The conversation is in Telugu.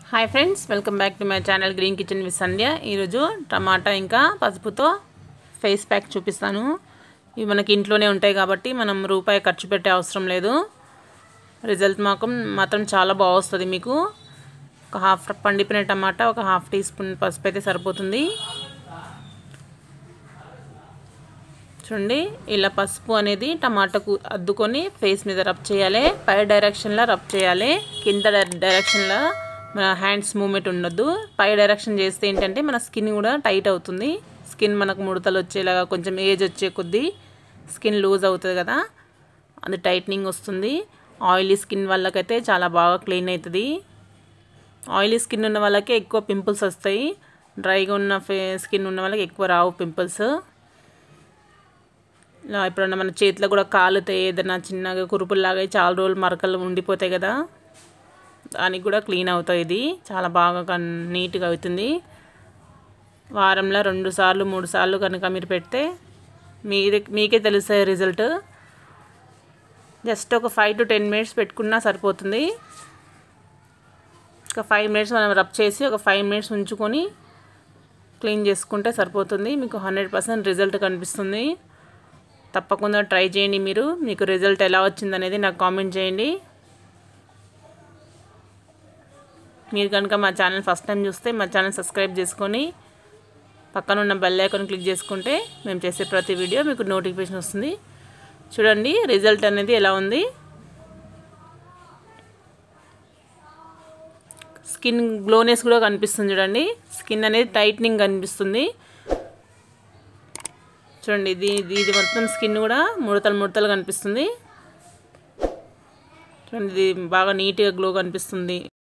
hi friends welcome back to my channel green kitchen with Sandhya ఈరోజు టమాటా ఇంకా పసుపుతో ఫేస్ ప్యాక్ చూపిస్తాను ఇవి మనకి ఇంట్లోనే ఉంటాయి కాబట్టి మనం రూపాయి ఖర్చు పెట్టే అవసరం లేదు రిజల్ట్ మాత్రం మాత్రం చాలా బాగా వస్తుంది మీకు ఒక హాఫ్ పండిపోయిన టమాటా ఒక హాఫ్ టీ స్పూన్ పసుపు అయితే సరిపోతుంది చూడండి ఇలా పసుపు అనేది టమాటాకు అద్దుకొని ఫేస్ మీద రబ్ చేయాలి పై డైరెక్షన్లో రబ్ చేయాలి కింద డైరెక్షన్లో మన హ్యాండ్స్ మూమెంట్ ఉండొద్దు పై డైరెక్షన్ చేస్తే ఏంటంటే మన స్కిన్ కూడా టైట్ అవుతుంది స్కిన్ మనకు ముడతలు వచ్చేలాగా కొంచెం ఏజ్ వచ్చే కొద్దీ స్కిన్ లూజ్ అవుతుంది కదా అది టైట్నింగ్ వస్తుంది ఆయిలీ స్కిన్ వాళ్ళకైతే చాలా బాగా క్లీన్ అవుతుంది ఆయిలీ స్కిన్ ఉన్న వాళ్ళకి ఎక్కువ పింపుల్స్ వస్తాయి డ్రైగా ఉన్న ఫే స్కిన్ ఉన్న వాళ్ళకి ఎక్కువ రావు పింపుల్స్ ఇలా ఎప్పుడన్నా మన చేతిలో కూడా కాలుతాయి ఏదైనా చిన్నగా కురుపుల్లాగా చాలా రోజులు మరకలు ఉండిపోతాయి కదా దానికి కూడా క్లీన్ అవుతాయి ఇది చాలా బాగా నీట్గా అవుతుంది వారంలో రెండు సార్లు మూడు సార్లు కనుక మీరు పెడితే మీరే మీకే తెలుస్తాయి రిజల్ట్ జస్ట్ ఒక ఫైవ్ టు టెన్ మినిట్స్ పెట్టుకున్నా సరిపోతుంది ఒక ఫైవ్ మినిట్స్ మనం రబ్ చేసి ఒక ఫైవ్ మినిట్స్ ఉంచుకొని క్లీన్ చేసుకుంటే సరిపోతుంది మీకు హండ్రెడ్ పర్సెంట్ రిజల్ట్ కనిపిస్తుంది తప్పకుండా ట్రై చేయండి మీరు మీకు రిజల్ట్ ఎలా వచ్చిందనేది నాకు కామెంట్ చేయండి మీరు కనుక మా ఛానల్ ఫస్ట్ టైం చూస్తే మా ఛానల్ సబ్స్క్రైబ్ చేసుకొని పక్కన ఉన్న బెల్ ఐకాన్ క్లిక్ చేసుకుంటే మేము చేసే ప్రతి వీడియో మీకు నోటిఫికేషన్ వస్తుంది చూడండి రిజల్ట్ అనేది ఎలా ఉంది స్కిన్ గ్లోనెస్ కూడా కనిపిస్తుంది చూడండి స్కిన్ అనేది టైట్నింగ్ కనిపిస్తుంది చూడండి ఇది ఇది మొత్తం స్కిన్ కూడా ముడతలు ముడతలు కనిపిస్తుంది చూడండి ఇది బాగా నీట్గా గ్లో కనిపిస్తుంది